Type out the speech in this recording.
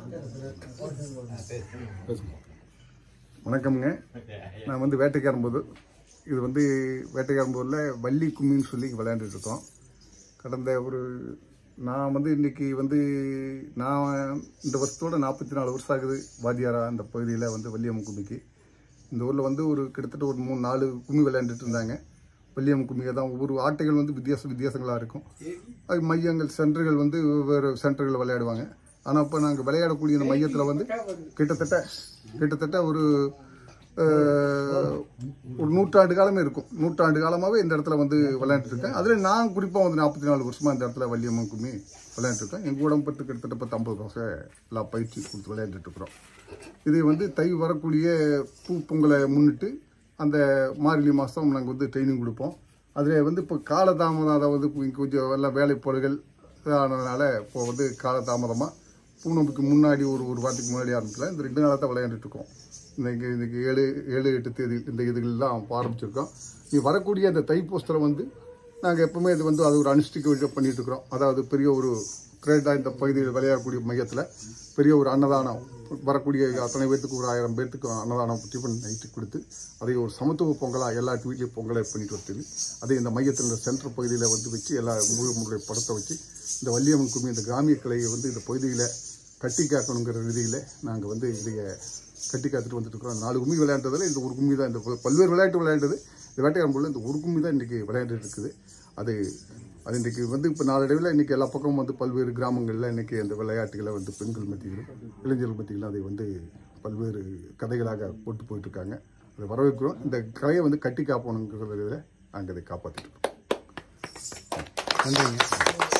வணக்கம்ங்க நான் வந்து வேட்டைக்காரம்போது இது வந்து வேட்டைக்காரம்போதில் வள்ளி கும்மின்னு சொல்லி விளையாண்டுட்டு இருக்கோம் கடந்த ஒரு நான் வந்து இன்னைக்கு வந்து நான் இந்த வருஷத்தோட நாற்பத்தி நாலு வருஷம் ஆகுது வாத்தியாரா இந்த பகுதியில் வந்து வள்ளியம்மன் கும்மிக்கு இந்த ஊரில் வந்து ஒரு கிட்டத்தட்ட ஒரு மூணு நாலு கும்மி விளையாண்டுட்டு இருந்தாங்க வள்ளியம்மன் கும்மியை தான் ஒவ்வொரு ஆட்டைகள் வந்து வித்தியாச வித்தியாசங்களாக இருக்கும் அது மையங்கள் சென்டர்கள் வந்து வெவ்வேறு சென்டர்கள் விளையாடுவாங்க ஆனால் இப்போ நாங்கள் விளையாடக்கூடிய இந்த மையத்தில் வந்து கிட்டத்தட்ட கிட்டத்தட்ட ஒரு அஹ், ஒரு நூற்றாண்டு காலமே இருக்கும் நூற்றாண்டு காலமாகவே இந்த இடத்துல வந்து விளையாண்டுட்டு இருக்கேன் அதில் நான் குறிப்பாக வந்து நாற்பத்தி நாலு வருஷமாக இந்த இடத்துல வள்ளியம்மன் கும்மி விளையாண்டுருக்கேன் எங்கள் உடம்பு பத்து கிட்டத்தட்ட பத்து ஐம்பது வருஷம் எல்லாம் பயிற்சி கொடுத்து விளையாண்டுட்டு இருக்கிறோம் இது வந்து தை வரக்கூடிய பூ பொங்கலை முன்னிட்டு அந்த மார்கழி மாதம் நாங்கள் வந்து ட்ரைனிங் கொடுப்போம் அதில் வந்து இப்போ காலதாமதம் அதாவது இப்போ இங்க கொஞ்சம் எல்லாம் வேலைப்பாடுகள் ஆனதுனால இப்போ வந்து காலதாமதமாக பூனமுக்கு முன்னாடி ஒரு ஒரு வாரத்துக்கு முன்னாடி ஆரம்பிக்கல இந்த ரெண்டு நாளாக தான் விளையாண்டுட்டு இருக்கோம் இன்னைக்கு இன்னைக்கு ஏழு ஏழு எட்டு தேதி இந்த இதுகள்லாம் ஆரம்பிச்சிருக்கோம் நீ வரக்கூடிய அந்த தைப்பூசத்தில் வந்து நாங்கள் எப்பவுமே இது வந்து அது ஒரு அனுஷ்டிக்க பண்ணிட்டு இருக்கிறோம் அதாவது பெரிய ஒரு கிரேட்டாக இந்த பகுதியில் விளையாடக்கூடிய மையத்தில் பெரிய ஒரு அன்னதானம் வரக்கூடிய அத்தனை பேர்த்துக்கு ஒரு ஆயிரம் பேர்த்துக்கு அன்னதானம் டிஃபன் நைட்டு கொடுத்து அதை ஒரு சமத்துவ பொங்கலாக எல்லா வீட்லேயும் பொங்கலை பண்ணிட்டு வருது அதை இந்த மையத்தில் இந்த சென்டர் பகுதியில் வந்து வச்சு எல்லா முழு முறை படத்தை வச்சு இந்த வள்ளியம்மன் கும்மி இந்த கிராமிய கலையை வந்து இந்த பகுதியில் கட்டி காக்கணுங்கிற ரீதியில் நாங்கள் வந்து இதைய கட்டி காத்துட்டு வந்துட்டு இருக்கோம் நாலு கும்மி விளையாண்டதில் இந்த ஒரு கும்மி தான் இந்த பல்வேறு விளையாட்டு விளையாண்டது இந்த வேட்டையாடும்போது இந்த ஒரு கும்மி தான் இன்றைக்கி விளையாண்டுட்டு இருக்குது அது அது இன்றைக்கி வந்து இப்போ நாளடைவில் இன்றைக்கி எல்லா பக்கமும் வந்து பல்வேறு கிராமங்களில் இன்றைக்கி அந்த விளையாட்டுகளை வந்து பெண்கள் மத்தியிலும் இளைஞர்கள் மத்தியிலும் அதை வந்து பல்வேறு கதைகளாக போட்டு போயிட்டுருக்காங்க அதை வரவேற்கிறோம் இந்த கலையை வந்து கட்டி காப்பணுங்கிறத நாங்கள் அதை காப்பாற்றிட்டு இருக்கோம் நன்றிங்க